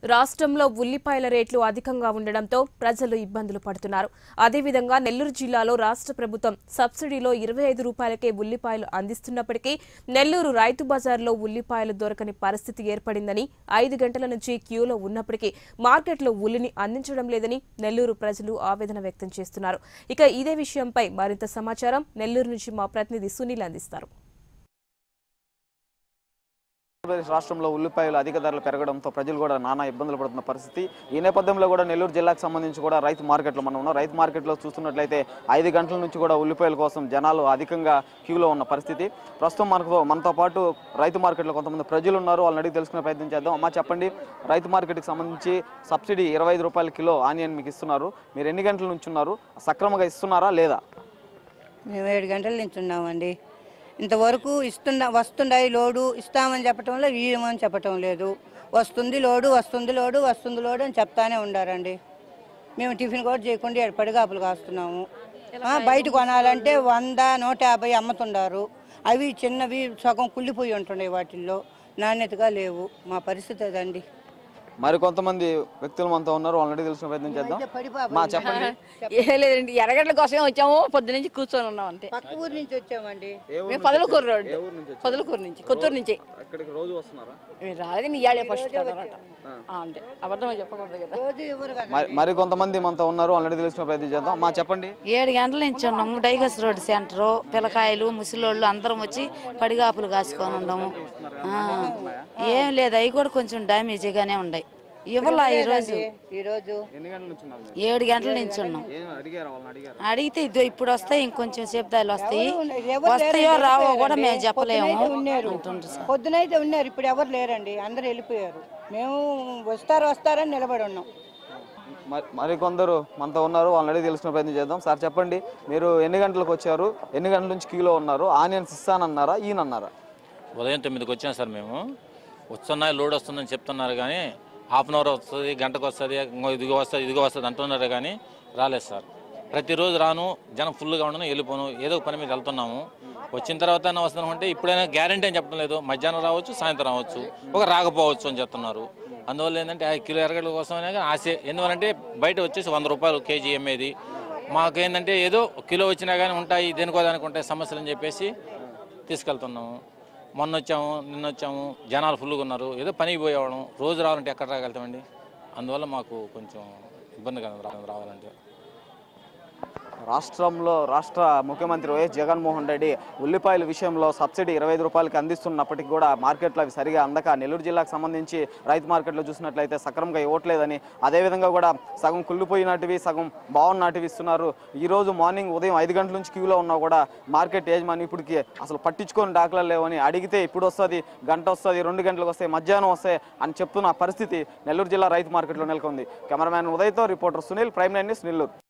రాష్ట్రంలో ఉల్లిపాయల రేట్లు అధికంగా ఉండడంతో ప్రజలు ఇబ్బందులు పడుతున్నారు అదేవిధంగా నెల్లూరు జిల్లాలో రాష్ట్ర ప్రభుత్వం సబ్సిడీలో ఇరవై ఐదు రూపాయలకే ఉల్లిపాయలు అందిస్తున్నప్పటికీ నెల్లూరు రైతు బజార్లో ఉల్లిపాయలు దొరకని పరిస్థితి ఏర్పడిందని ఐదు గంటల నుంచి క్యూలో ఉన్నప్పటికీ మార్కెట్లో ఉల్లిని అందించడం లేదని నెల్లూరు ప్రజలు ఆవేదన వ్యక్తం చేస్తున్నారు ఇక ఇదే విషయంపై మరింత సమాచారం నెల్లూరు నుంచి మా ప్రతినిధి సునీల్ అందిస్తారు ఆంధ్రప్రదేశ్ రాష్ట్రంలో ఉల్లిపాయలు అధిక ధరలు పెరగడంతో ప్రజలు కూడా నానా ఇబ్బందులు పడుతున్న పరిస్థితి ఈ నేపథ్యంలో కూడా నెల్లూరు జిల్లాకు సంబంధించి కూడా రైతు మార్కెట్లో మనం ఉన్నాం రైతు మార్కెట్లో చూస్తున్నట్లయితే ఐదు గంటల నుంచి కూడా ఉల్లిపాయల కోసం జనాలు అధికంగా క్యూలో ఉన్న పరిస్థితి ప్రస్తుతం మనకు మనతో పాటు రైతు మార్కెట్లో కొంతమంది ప్రజలు ఉన్నారు వాళ్ళని అడిగి తెలుసుకునే ప్రయత్నం చేద్దాం అమ్మా చెప్పండి రైతు మార్కెట్కి సంబంధించి సబ్సిడీ ఇరవై ఐదు రూపాయల కిలో ఆనియన్ మీకు ఇస్తున్నారు మీరు ఎన్ని గంటల నుంచి ఉన్నారు సక్రమంగా ఇస్తున్నారా లేదా మేము ఏడు గంటల నుంచి ఉన్నామండి ఇంతవరకు ఇస్తున్న వస్తుండాయి లోడు ఇస్తామని చెప్పటంలో ఇయ్యమని చెప్పటం లేదు వస్తుంది లోడు వస్తుంది లోడు వస్తుంది లోడు అని చెప్తానే ఉండారండి మేము టిఫిన్ కూడా చేయకుండా ఈడ పడిగాపులు కాస్తున్నాము ఆ, బయట కొనాలంటే వంద నూట యాభై అమ్ముతుండారు అవి చిన్నవి సగం కుళ్ళిపోయి ఉంటుండే వాటిల్లో నాణ్యతగా లేవు మా పరిస్థితి అదండి మరి కొంతమంది వ్యక్తులు మనతో ఉన్నారు వాళ్ళని అడిగి తెలుసుకునే ప్రయత్నం చేద్దాం మా చెప్పండి ఏ లేదండి ఎర్రగడ్డల కోసమే వచ్చాము పొద్దు నుంచి కూర్చొని ఉన్నాం అంతే పక్క ఊరు నుంచి వచ్చామండి మేము పదలకూరు రోడ్డు పదలకూరు నుంచి కొత్తూరు నుంచి అక్కడికి రోజు వస్తున్నారా మీరు రాలేదు నీ ఇయాడే ఫస్ట్ కదనట అంతే అబద్ధమే చెప్పకూడదు కదా రోజు ఎవరు కదా మరి మరి కొంతమంది మనతో ఉన్నారు వాళ్ళని తెలుసుకునే ప్రయత్నం చేద్దాం మా చెప్పండి ఏడు గంటల నుంచి ఉన్నాము డైగస్ రోడ్ సెంటర్ పిల్లకాయలు ముసలోళ్ళు అందరం వచ్చి పడిగాపులు కాసుకొని ఉండము ఆ, ఏం లేదు అవి కూడా కొంచెం డ్యామేజీగానే ఉన్నాయి ఇవ్వాల ఈరోజు ఈరోజు ఎన్ని గంటల నుంచి ఉన్నారు మీరు? ఏడు గంటల నుంచి ఉన్నాం ఏం అడిగారు వాళ్ళని అడిగారు అడిగితే ఇదో ఇప్పుడు వస్తాయి ఇంకొంచెం సేపుదాలు వస్తాయి ఎవరు వస్తాయో లేరండి, రావో కూడా వెళ్ళిపోయారండి. మేము చెప్పలేము పొద్దునైతే ఉన్నారు అంటుండ్రు సార్ పొద్దునైతే ఉన్నారు ఇప్పుడు ఎవరు లేరండి అందరూ వెళ్ళిపోయారు మేము వస్తారు వస్తారని నిలబడి ఉన్నాం మరి- మరి కొందరు మనతో ఉన్నారు వాళ్ళని అడిగి తెలుసుకునే ప్రయత్నం చేద్దాం సార్ చెప్పండి మీరు ఎన్ని గంటలకు వచ్చారు ఎన్ని గంటల నుంచి క్యూలో ఉన్నారు ఆనియన్స్ ఇస్తానన్నారా ఈయనన్నారా ఉదయం తొమ్మిదికి వచ్చాం సార్ మేము వస్తున్నాయి లోడ్ వస్తుందని చెప్తున్నారు కానీ హాఫ్ అన్ అవర్ వస్తుంది గంటకు వస్తుంది ఇంకో ఇదిగో వస్తుంది ఇదిగో వస్తుంది అంటున్నారు కానీ రాలేదు సార్ ప్రతిరోజు రాను జనం ఫుల్గా ఉండను వెళ్ళిపోను ఏదో ఒక పని మీద వెళ్తున్నాము వచ్చిన తర్వాత వస్తున్నాం అంటే ఇప్పుడైనా గ్యారంటీ అని చెప్పడం లేదు మధ్యాహ్నం రావచ్చు సాయంత్రం రావచ్చు ఒక రాకపోవచ్చు అని చెప్తున్నారు అందువల్ల ఏంటంటే ఆ కిలో ఎరగడ్ల కోసమే ఆశ ఎందువల్లంటే బయట వచ్చేసి వంద రూపాయలు కేజీ అమ్మేది మాకేంటంటే ఏదో కిలో వచ్చినా కానీ ఉంటాయి దేనికో దానికి ఉంటాయి సమస్యలు అని చెప్పేసి తీసుకెళ్తున్నాము మొన్న వచ్చాము నిన్న వచ్చాము జనాలు ఫుల్గా ఉన్నారు ఏదో పనికి పోయేవాళ్ళం రోజు రావాలంటే ఎక్కడ రాగలుగుతామండి అందువల్ల మాకు కొంచెం ఇబ్బందిగా ఉంది రా- రావాలంటే రాష్ట్రంలో రాష్ట్ర ముఖ్యమంత్రి వైఎస్ జగన్మోహన్ రెడ్డి ఉల్లిపాయల విషయంలో సబ్సిడీ ఇరవై ఐదు రూపాయలకి అందిస్తున్నప్పటికీ కూడా మార్కెట్లో అవి సరిగా అందక నెల్లూరు జిల్లాకు సంబంధించి రైతు మార్కెట్లో చూసినట్లయితే సక్రమంగా ఇవ్వట్లేదని అదేవిధంగా కూడా సగం కుళ్ళిపోయినటివి సగం బాగున్నటివి ఇస్తున్నారు ఈరోజు మార్నింగ్ ఉదయం ఐదు గంటల నుంచి క్యూలో ఉన్నా కూడా మార్కెట్ యజమాని ఇప్పటికి అసలు పట్టించుకొని దాఖలాలు లేవని అడిగితే ఇప్పుడు వస్తుంది గంట వస్తుంది రెండు గంటలకు వస్తాయి మధ్యాహ్నం వస్తాయి అని చెప్తున్న పరిస్థితి నెల్లూరు జిల్లా రైతు మార్కెట్లో నెలకొంది కెమెరామ్యాన్ ఉదయ్తో reporter Sunil prime nine news Nellore